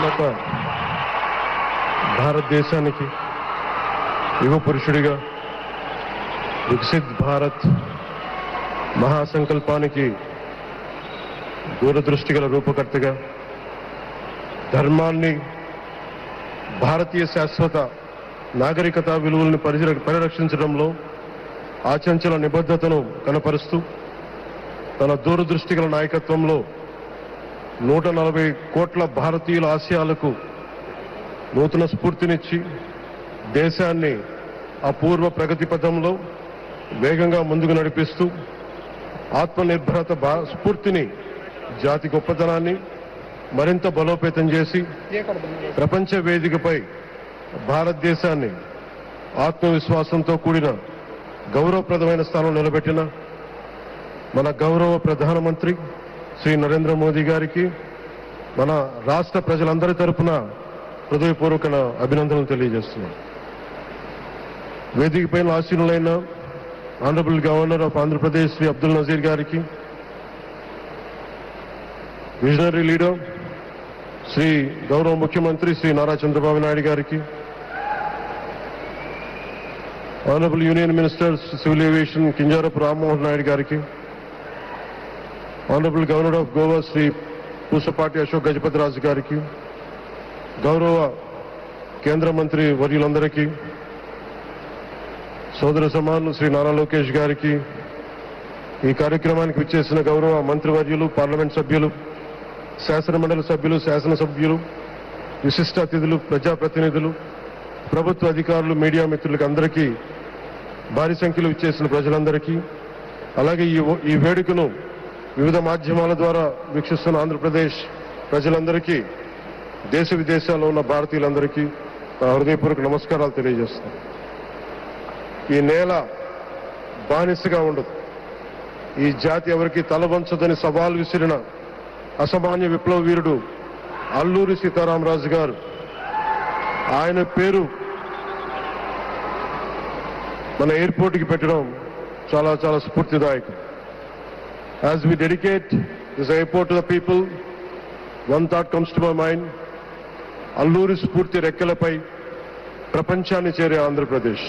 సర్వోన్నత భారతదేశానికి యువ పురుషుడిగా వికసిత్ భారత్ మహాసంకల్పానికి దూరదృష్టి గల రూపకర్తగా ధర్మాన్ని భారతీయ శాశ్వత నాగరికత విలువలను పరిర- పరిరక్షించడంలో ఆచంచల నిబద్ధతను కనపరుస్తూ తన దూరదృష్టి గల నాయకత్వంలో నూట నలభై కోట్ల భారతీయుల ఆశయాలకు నూతన స్ఫూర్తినిచ్చి దేశాన్ని అపూర్వ ప్రగతి పథంలో వేగంగా ముందుకు నడిపిస్తూ ఆత్మనిర్భరత భా స్ఫూర్తిని జాతి గొప్పతనాన్ని మరింత బలోపేతం చేసి ప్రపంచ వేదికపై భారతదేశాన్ని ఆత్మవిశ్వాసంతో కూడిన గౌరవప్రదమైన స్థానం నిలబెట్టిన మన గౌరవ ప్రధానమంత్రి శ్రీ నరేంద్ర మోదీ గారికి మన రాష్ట్ర ప్రజలందరి తరపున హృదయపూర్వక అభినందనలు తెలియజేస్తున్నాం వేదిక పైన ఆసీనులైన honourable governor of Andhra Pradesh Shri Abdul Nazeer గారికి విజనరీ లీడర్ శ్రీ గౌరవ ముఖ్యమంత్రి శ్రీ నారా చంద్రబాబు నాయుడు గారికి honourable union minister civil aviation Kinjarapu Rammohan Naidu గారికి honourable governor of Goa Shri Pusapati Ashok Gajapathiraju గారికి గౌరవ కేంద్ర మంత్రి వర్యులందరికీ సోదర సమానులు శ్రీ నారా లోకేష్ గారికి ఈ కార్యక్రమానికి విచ్చేసిన గౌరవ మంత్రివర్యులు పార్లమెంట్ సభ్యులు శాసనమండలి సభ్యులు శాసనసభ్యులు విశిష్ట అతిథులు ప్రజాప్రతినిధులు ప్రభుత్వ అధికారులు మీడియా మిత్రులకు అందరికీ భారీ సంఖ్యలో ఇచ్చేసిన ప్రజలందరికీ అలాగే ఈ ఈ వేడుకను వివిధ మాధ్యమాల ద్వారా వీక్షిస్తున్న ఆంధ్రప్రదేశ్ ప్రజలందరికీ దేశ విదేశాల్లో ఉన్న భారతీయులందరికీ నా హృదయపూర్వక నమస్కారాలు తెలియజేస్తున్నాను ఈ నేల బానిసగా ఉండదు ఈ జాతి ఎవరికి తలవంచదని సవాల్ విసిరిన అసామాన్య విప్లవ వీరుడు అల్లూరి సీతారామరాజు గారు ఆయన పేరు మన ఎయిర్పోర్ట్కి పెట్టడం చాలా చాలా స్ఫూర్తిదాయకం as we dedicate this airport to the people one thought comes to my mind Alluri స్ఫూర్తి రెక్కలపై ప్రపంచాన్ని చేరే Andhra Pradesh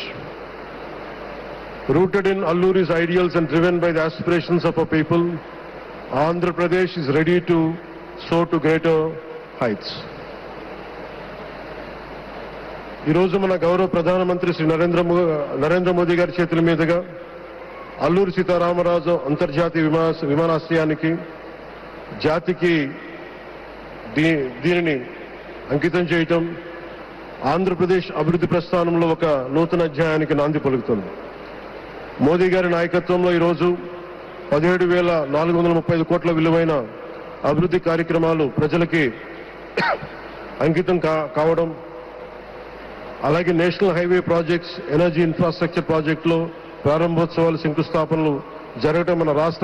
Rooted in Alluri's ideals and driven by the aspirations of a people, Andhra Pradesh is ready to soar to greater heights. ఈరోజు మన గౌరవ ప్రధానమంత్రి శ్రీ నరేంద్ర మో- నరేంద్ర మోదీ గారి చేతుల మీదుగా అల్లూరి సీతారామరాజు అంతర్జాతీయ విమాన విమానాశ్రయానికి జాతికి దీ దీనిని అంకితం చేయటం ఆంధ్రప్రదేశ్ అభివృద్ధి ప్రస్థానంలో ఒక నూతన అధ్యాయానికి నాంది పలుకుతుంది మోదీ గారి నాయకత్వంలో ఈరోజు పదిహేడు వేల నాలుగు వందల ముప్పై ఐదు కోట్ల విలువైన అభివృద్ధి కార్యక్రమాలు ప్రజలకి అంకితం కా- కావడం అలాగే national highway projects energy infrastructure ప్రాజెక్టులో ప్రారంభోత్సవాలు శంకుస్థాపనలు జరగడం మన రాష్ట్ర